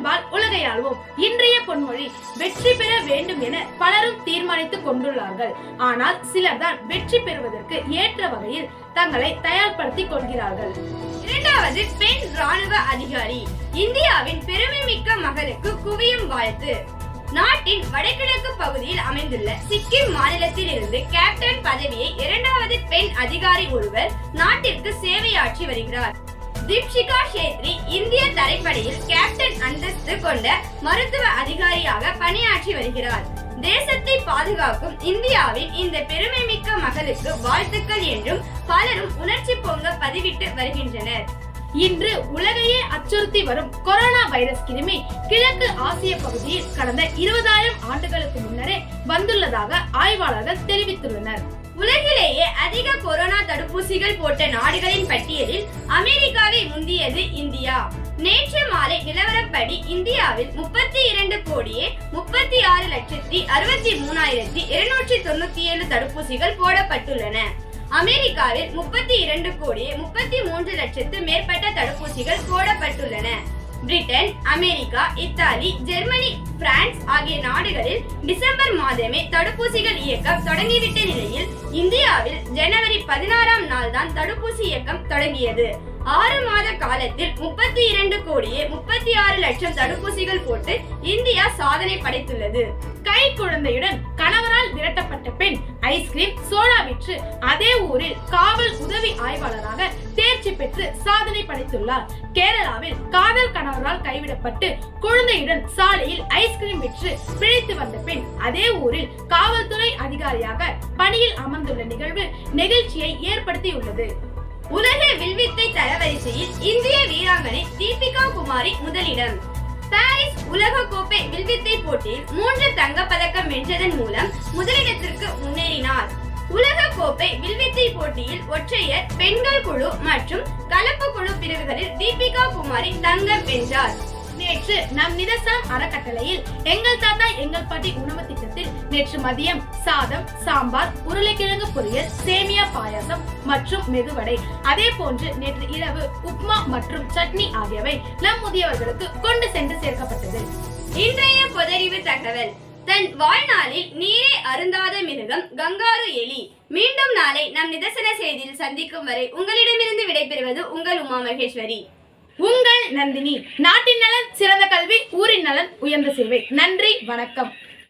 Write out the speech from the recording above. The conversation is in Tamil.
அன்பால் உலகை ஆள்வோம் இன்றைய பொன்மொழி வெற்றி பெற வேண்டும் என பலரும் தீர்மானித்துக் கொண்டுள்ளார்கள் ஆனால் சிலர் தான் வெற்றி பெறுவதற்கு ஏற்ற வகையில் தங்களை தயார்படுத்திக் கொள்கிறார்கள் இரண்டாவது பெண் ராணுவ அதிகாரி இந்தியாவின் பெருமைமிக்க மகளுக்கு குவியும் வாழ்த்து நாட்டின் வடகிழக்கு பகுதியில் அமைந்துள்ள சிக்கிம் மாநிலத்தில் இருந்து கேப்டன் பதவியை இரண்டாவது பெண் அதிகாரி ஒருவர் நாட்டிற்கு சேவையாற்றி வருகிறார் தீப்ஷிகா ஷேத்ரி இந்திய தரைப்படையில் கேப்டன் அந்தஸ்து கொண்ட மருத்துவ அதிகாரியாக பணியாற்றி வருகிறார் தேசத்தை பாதுகாக்கும் இந்தியாவின் இந்த பெருமைமிக்க மகளுக்கு வாழ்த்துக்கள் என்றும் பலரும் உணர்ச்சி பொங்க பதிவிட்டு வருகின்றனர் இன்று உலகையே அச்சுறுத்தி வரும் கொரோனா வைரஸ் கிருமி கிழக்கு ஆசிய பகுதியில் கடந்த இருபதாயிரம் ஆண்டுகளுக்கு முன்னரே வந்துள்ளதாக ஆய்வாளர்கள் தெரிவித்துள்ளனர் உலகிலேயே அதிக கொரோனா தடுப்பூசிகள் போட்ட நாடுகளின் பட்டியலில் அமெரிக்காவை முந்தியது இந்தியா நேற்று மாலை நிலவரப்படி இந்தியாவில் முப்பத்தி இரண்டு கோடியே முப்பத்தி ஆறு லட்சத்தி அறுபத்தி மூணாயிரத்தி இருநூற்றி தொண்ணூத்தி ஏழு தடுப்பூசிகள் போடப்பட்டுள்ளன அமெரிக்காவில் முப்பத்தி இரண்டு கோடியே முப்பத்தி மூன்று லட்சத்து மேற்பட்ட தடுப்பூசிகள் போடப்பட்டுள்ளன Britain America Italy Germany France ஆகிய நாடுகளில் டிசம்பர் மாதமே தடுப்பூசிகள் இயக்கம் தொடங்கிவிட்ட நிலையில் இந்தியாவில் ஜனவரி பதினாறாம் நாள் தான் தடுப்பூசி இயக்கம் தொடங்கியது ஆறு மாத காலத்தில் முப்பத்தி இரண்டு கோடியே முப்பத்தி ஆறு லட்சம் தடுப்பூசிகள் போட்டு இந்தியா சாதனை படைத்துள்ளது கை குழந்தையுடன் கணவரால் விரட்டப்பட்ட பெண் ஐஸ்கிரீம் சோடா விற்று அதே ஊரில் காவல் உதவி ஆய்வாளராக தேர்ச்சி பெற்று சாதனை படைத்துள்ளார் கேரளாவில் காதல் கணவரால் கைவிடப்பட்டு குழந்தையுடன் சாலையில் ஐஸ்கிரீம் விற்று பிழைத்து வந்த பெண் அதே ஊரில் காவல்துறை அதிகாரியாக பணியில் அமர்ந்துள்ள நிகழ்வு நெகிழ்ச்சியை ஏற்படுத்தியுள்ளது உலக வில்வித்தை தரவரிசையில் இந்திய வீராங்கனை தீபிகா குமாரி முதலிடம் பாரிஸ் உலக கோப்பை வில்வித்தை போட்டியில் மூன்று தங்கப்பதக்கம் வென்றதன் மூலம் முதலிடத்திற்கு முன்னேறினார் உலக கோப்பை வில்வித்தை போட்டியில் ஒற்றையர் பெண்கள் குழு மற்றும் கலப்பு குழு பிரிவுகளில் தீபிகா குமாரி தங்கம் வென்றார் நேற்று நம் நிதர்சனம் அறக்கட்டளையில் எங்கள் தாத்தா எங்கள் பாட்டி உணவு திட்டத்தில் நேற்று மதியம் சாதம் சாம்பார் உருளைக்கிழங்கு பொரியல் சேமியா பாயாசம் மற்றும் மெதுவடை அதே போன்று நேற்று இரவு உப்மா மற்றும் சட்னி ஆகியவை நம் முதியவர்களுக்கு கொண்டு சென்று சேர்க்கப்பட்டது இன்றைய பொதறிவு தகவல் தன் வாழ்நாளில் நீரை அருந்தாத மிருகம் கங்காரு எலி மீண்டும் நாளை நம் நிதர்சன செய்தியில் சந்திக்கும் வரை உங்களிடமிருந்து விடைபெறுவது உங்கள் உமா மகேஸ்வரி உங்கள் நந்தினி நாட்டின் நலன் சிறந்த கல்வி ஊரின் நலன் உயர்ந்த சேவை நன்றி வணக்கம்